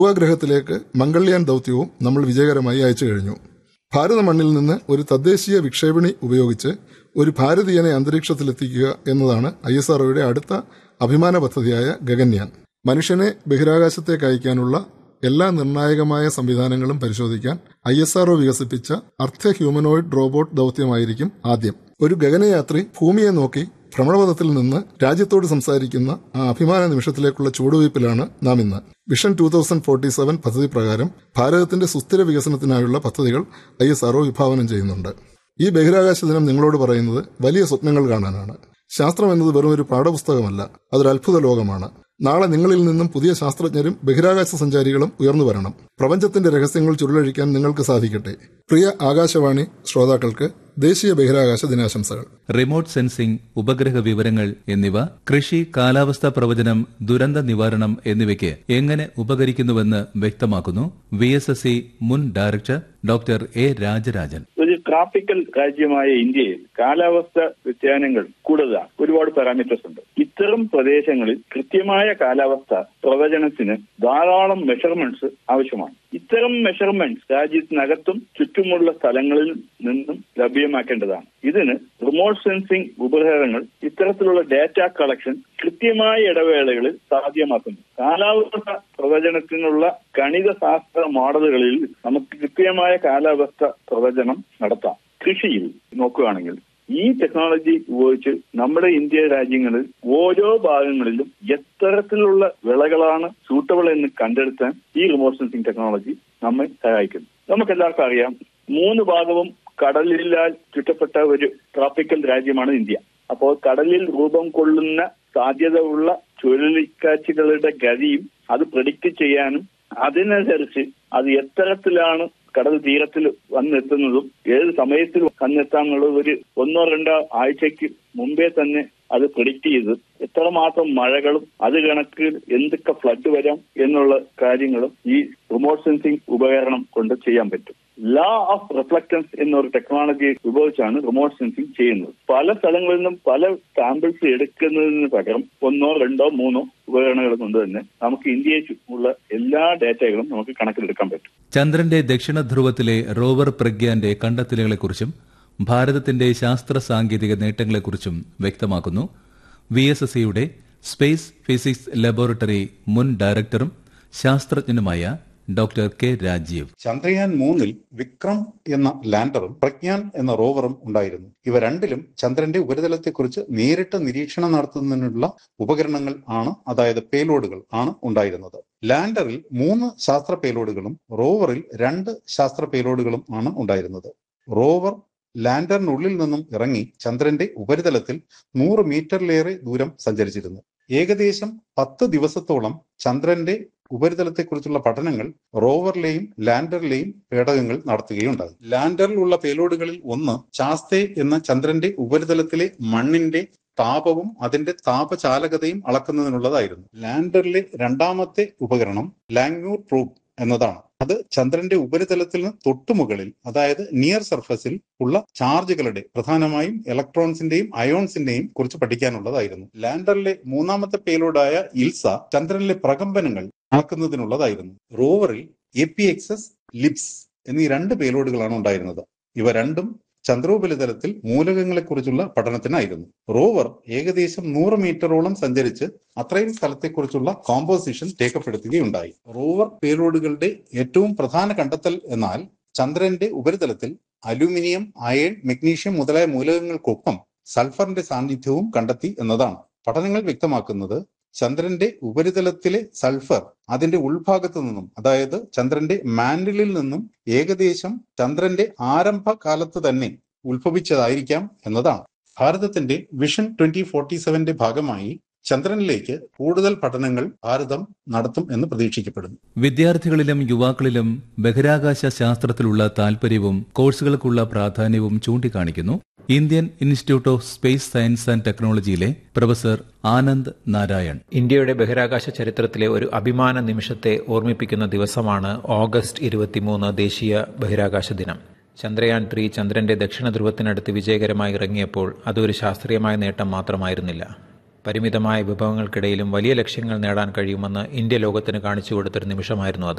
ഉപഗ്രഹത്തിലേക്ക് മംഗൾയാൻ ദൌത്യവും നമ്മൾ വിജയകരമായി അയച്ചു കഴിഞ്ഞു ഭാരത മണ്ണിൽ നിന്ന് ഒരു തദ്ദേശീയ വിക്ഷേപണി ഉപയോഗിച്ച് ഒരു ഭാരതീയനെ അന്തരീക്ഷത്തിലെത്തിക്കുക എന്നതാണ് ഐ എസ് ആർഒയുടെ അടുത്ത അഭിമാന പദ്ധതിയായ ഗഗൻയാൻ മനുഷ്യനെ ബഹിരാകാശത്തേക്ക് അയക്കാനുള്ള എല്ലാ നിർണായകമായ സംവിധാനങ്ങളും പരിശോധിക്കാൻ ഐ എസ് ആർഒ വികസിപ്പിച്ച അർദ്ധ ഹ്യൂമനോയിഡ് റോബോട്ട് ദൌത്യമായിരിക്കും ആദ്യം ഒരു ഗഗനയാത്രി ഭൂമിയെ നോക്കി ഭ്രമണപഥത്തിൽ നിന്ന് രാജ്യത്തോട് സംസാരിക്കുന്ന ആ അഭിമാന നിമിഷത്തിലേക്കുള്ള ചുവടുവയ്പിലാണ് നാം ഇന്ന് vision two thousand forty seven പദ്ധതി പ്രകാരം ഭാരതത്തിന്റെ സുസ്ഥിര വികസനത്തിനായുള്ള പദ്ധതികൾ ഐ എസ് ആർഒ വിഭാവനം ചെയ്യുന്നുണ്ട് ഈ ബഹിരാകാശ ദിനം നിങ്ങളോട് പറയുന്നത് വലിയ സ്വപ്നങ്ങൾ കാണാനാണ് ശാസ്ത്രം എന്നത് വെറും ഒരു പാഠപുസ്തകമല്ല അതൊരു അത്ഭുത ലോകമാണ് നാളെ നിങ്ങളിൽ നിന്നും പുതിയ ശാസ്ത്രജ്ഞരും ബഹിരാകാശ സഞ്ചാരികളും ഉയർന്നു വരണം പ്രപഞ്ചത്തിന്റെ രഹസ്യങ്ങൾ ചുരുളഴിക്കാൻ നിങ്ങൾക്ക് സാധിക്കട്ടെ പ്രിയ ആകാശവാണി ശ്രോതാക്കൾക്ക് ദേശീയ ബഹിരാകാശ ദിനാശംസകൾ റിമോട്ട് സെൻസിംഗ് ഉപഗ്രഹ വിവരങ്ങൾ എന്നിവ കൃഷി കാലാവസ്ഥാ പ്രവചനം ദുരന്ത നിവാരണം എന്നിവയ്ക്ക് എങ്ങനെ ഉപകരിക്കുന്നുവെന്ന് വ്യക്തമാക്കുന്നു വി എസ് എസ് സി മുൻ ഡയറക്ടർ ഡോക്ടർ എ രാജരാജൻ ഒരു ട്രോപ്പിക്കൽ രാജ്യമായ ഇന്ത്യയിൽ കാലാവസ്ഥ വ്യതിയാനങ്ങൾ കൂടുതലാണ് ഒരുപാട് പാരാമീറ്റേഴ്സ് ഉണ്ട് ഇത്തരം പ്രദേശങ്ങളിൽ കൃത്യമായ കാലാവസ്ഥ പ്രവചനത്തിന് ധാരാളം മെഷർമെന്റ്സ് ആവശ്യമാണ് ഇത്തരം മെഷർമെന്റ്സ് രാജ്യത്തിനകത്തും ചുറ്റുമുള്ള സ്ഥലങ്ങളിൽ നിന്നും ലഭ്യമാക്കേണ്ടതാണ് ഇതിന് റിമോട്ട് സെൻസിംഗ് ഉപഗ്രഹങ്ങൾ ഇത്തരത്തിലുള്ള ഡാറ്റ കളക്ഷൻ കൃത്യമായ ഇടവേളകളിൽ സാധ്യമാക്കുന്നു കാലാവസ്ഥ പ്രവചനത്തിനുള്ള ഗണിതശാസ്ത്ര മോഡലുകളിൽ നമുക്ക് കൃത്യമായ കാലാവസ്ഥ പ്രവചനം നടത്താം കൃഷിയിൽ നോക്കുകയാണെങ്കിൽ ഈ ടെക്നോളജി ഉപയോഗിച്ച് നമ്മുടെ ഇന്ത്യ രാജ്യങ്ങളിൽ ഓരോ ഭാഗങ്ങളിലും എത്തരത്തിലുള്ള വിളകളാണ് സൂട്ടബിൾ എന്ന് കണ്ടെടുത്താൻ ഈ റിമോട്ട് സെൻസിംഗ് ടെക്നോളജി നമ്മെ സഹായിക്കുന്നു നമുക്കെല്ലാവർക്കും അറിയാം മൂന്ന് ഭാഗവും കടലിലാൽ ചുറ്റപ്പെട്ട ഒരു ട്രോപ്പിക്കൽ രാജ്യമാണ് ഇന്ത്യ അപ്പോൾ കടലിൽ രൂപം കൊള്ളുന്ന സാധ്യത ഉള്ള ചുഴലിക്കാറ്റുകളുടെ ഗതിയും അത് പ്രഡിക്റ്റ് ചെയ്യാനും അതിനനുസരിച്ച് അത് എത്തരത്തിലാണ് കടൽ തീരത്തിൽ വന്നെത്തുന്നതും ഏത് സമയത്തിൽ വന്നെത്താന്നുള്ള ഒരു ഒന്നോ രണ്ടോ ആഴ്ചയ്ക്ക് മുമ്പേ തന്നെ അത് പ്രിഡിക്റ്റ് ചെയ്ത് എത്രമാത്രം മഴകളും അത് കണക്ക് എന്തൊക്കെ ഫ്ലഡ് വരാം എന്നുള്ള കാര്യങ്ങളും ഈ റിമോട്ട് സെൻസിംഗ് ഉപകരണം കൊണ്ട് ചെയ്യാൻ പറ്റും ലാ ഓഫ് റിഫ്ലക്റ്റൻസ് എന്നൊരു ടെക്നോളജി ഉപയോഗിച്ചാണ് റിമോട്ട് സെൻസിംഗ് ചെയ്യുന്നത് പല സ്ഥലങ്ങളിൽ നിന്നും പല സാമ്പിൾസ് എടുക്കുന്നതിന് പകരം ഒന്നോ രണ്ടോ മൂന്നോ ഉപകരണങ്ങൾ കൊണ്ട് തന്നെ നമുക്ക് ഇന്ത്യയിൽ ഉള്ള എല്ലാ ഡാറ്റകളും നമുക്ക് കണക്കിലെടുക്കാൻ പറ്റും ചന്ദ്രന്റെ ദക്ഷിണ ധ്രുവത്തിലെ റോവർ പ്രഗ്യാന്റെ കണ്ടെത്തലുകളെക്കുറിച്ചും ഭാരതത്തിന്റെ ശാസ്ത്ര സാങ്കേതിക നേട്ടങ്ങളെക്കുറിച്ചും വ്യക്തമാക്കുന്നു വി എസ് എസ് സിയുടെ സ്പേസ് ഫിസിക്സ് ലബോറട്ടറി മുൻ ഡയറക്ടറും ശാസ്ത്രജ്ഞനുമായ ഡോക്ടർ കെ രാജീവ് ചന്ദ്രയാൻ മൂന്നിൽ വിക്രം എന്ന ലാൻഡറും പ്രജ്ഞാൻ എന്ന റോവറും ഉണ്ടായിരുന്നു ഇവ രണ്ടിലും ചന്ദ്രന്റെ ഉപരിതലത്തെക്കുറിച്ച് നേരിട്ട് നിരീക്ഷണം നടത്തുന്നതിനുള്ള ഉപകരണങ്ങൾ ആണ് അതായത് പേലോഡുകൾ ആണ് ഉണ്ടായിരുന്നത് ലാൻഡറിൽ മൂന്ന് ശാസ്ത്ര പേലോഡുകളും റോവറിൽ രണ്ട് ശാസ്ത്ര പേലോഡുകളും ആണ് ഉണ്ടായിരുന്നത് റോവർ ലാൻഡറിനുള്ളിൽ നിന്നും ഇറങ്ങി ചന്ദ്രന്റെ ഉപരിതലത്തിൽ നൂറ് മീറ്ററിലേറെ ദൂരം സഞ്ചരിച്ചിരുന്നു ഏകദേശം പത്ത് ദിവസത്തോളം ചന്ദ്രന്റെ ഉപരിതലത്തെക്കുറിച്ചുള്ള പഠനങ്ങൾ റോവറിലെയും ലാൻഡറിലെയും പേടകങ്ങൾ നടത്തുകയുണ്ടായി ലാൻഡറിലുള്ള പേലോഡുകളിൽ ഒന്ന് ചാസ്തേ എന്ന ചന്ദ്രന്റെ ഉപരിതലത്തിലെ മണ്ണിന്റെ താപവും അതിന്റെ താപചാലകതയും അളക്കുന്നതിനുള്ളതായിരുന്നു ലാൻഡറിലെ രണ്ടാമത്തെ ഉപകരണം ലാങ്മ്യൂർ പ്രൂബ് എന്നതാണ് അത് ചന്ദ്രന്റെ ഉപരിതലത്തിൽ നിന്ന് തൊട്ടുമുകളിൽ അതായത് നിയർ സർഫസിൽ ഉള്ള ചാർജുകളുടെ പ്രധാനമായും ഇലക്ട്രോൺസിന്റെയും അയോൺസിന്റെയും കുറിച്ച് പഠിക്കാനുള്ളതായിരുന്നു ലാൻഡറിലെ മൂന്നാമത്തെ പേലോഡായ ഇൽസ ചന്ദ്രനിലെ പ്രകമ്പനങ്ങൾ അളക്കുന്നതിനുള്ളതായിരുന്നു റോവറിൽ എ പി എക്സസ് ലിപ്സ് എന്നീ രണ്ട് പേലോഡുകളാണ് ഉണ്ടായിരുന്നത് ഇവ രണ്ടും ചന്ദ്രോപരിതലത്തിൽ മൂലകങ്ങളെക്കുറിച്ചുള്ള പഠനത്തിനായിരുന്നു റോവർ ഏകദേശം നൂറ് മീറ്ററോളം സഞ്ചരിച്ച് അത്രയും സ്ഥലത്തെക്കുറിച്ചുള്ള കോമ്പോസിഷൻ രേഖപ്പെടുത്തുകയുണ്ടായി റോവർ പേലോഡുകളുടെ ഏറ്റവും പ്രധാന കണ്ടെത്തൽ എന്നാൽ ചന്ദ്രന്റെ ഉപരിതലത്തിൽ അലൂമിനിയം അയൺ മെഗ്നീഷ്യം മുതലായ മൂലകങ്ങൾക്കൊപ്പം സൾഫറിന്റെ സാന്നിധ്യവും കണ്ടെത്തി എന്നതാണ് പഠനങ്ങൾ വ്യക്തമാക്കുന്നത് ചന്ദ്രന്റെ ഉപരിതലത്തിലെ സൾഫർ അതിന്റെ ഉൾഭാഗത്തു നിന്നും അതായത് ചന്ദ്രന്റെ മാൻഡിലിൽ നിന്നും ഏകദേശം ചന്ദ്രന്റെ ആരംഭ കാലത്ത് തന്നെ ഉത്ഭവിച്ചതായിരിക്കാം എന്നതാണ് ഭാരതത്തിന്റെ വിഷൻ ട്വന്റി ഫോർട്ടി സെവന്റെ ഭാഗമായി ചന്ദ്രനിലേക്ക് കൂടുതൽ പഠനങ്ങൾ ഭാരതം നടത്തും എന്ന് പ്രതീക്ഷിക്കപ്പെടുന്നു വിദ്യാർത്ഥികളിലും യുവാക്കളിലും ബഹിരാകാശ ശാസ്ത്രത്തിലുള്ള താൽപര്യവും കോഴ്സുകൾക്കുള്ള പ്രാധാന്യവും ചൂണ്ടിക്കാണിക്കുന്നു Indian institute of space science and ടെക്നോളജിയിലെ പ്രൊഫസർ ആനന്ദ് നാരായൺ ഇന്ത്യയുടെ ബഹിരാകാശ ചരിത്രത്തിലെ ഒരു അഭിമാന നിമിഷത്തെ ഓർമ്മിപ്പിക്കുന്ന ദിവസമാണ് ഓഗസ്റ്റ് ഇരുപത്തിമൂന്ന് ദേശീയ ബഹിരാകാശ ദിനം ചന്ദ്രയാൻ ത്രീ ചന്ദ്രന്റെ ദക്ഷിണ ധ്രുവത്തിനടുത്ത് വിജയകരമായി ഇറങ്ങിയപ്പോൾ അതൊരു ശാസ്ത്രീയമായ നേട്ടം മാത്രമായിരുന്നില്ല പരിമിതമായ വിഭവങ്ങൾക്കിടയിലും വലിയ ലക്ഷ്യങ്ങൾ നേടാൻ കഴിയുമെന്ന് ഇന്ത്യ ലോകത്തിന് കാണിച്ചു കൊടുത്തൊരു നിമിഷമായിരുന്നു അത്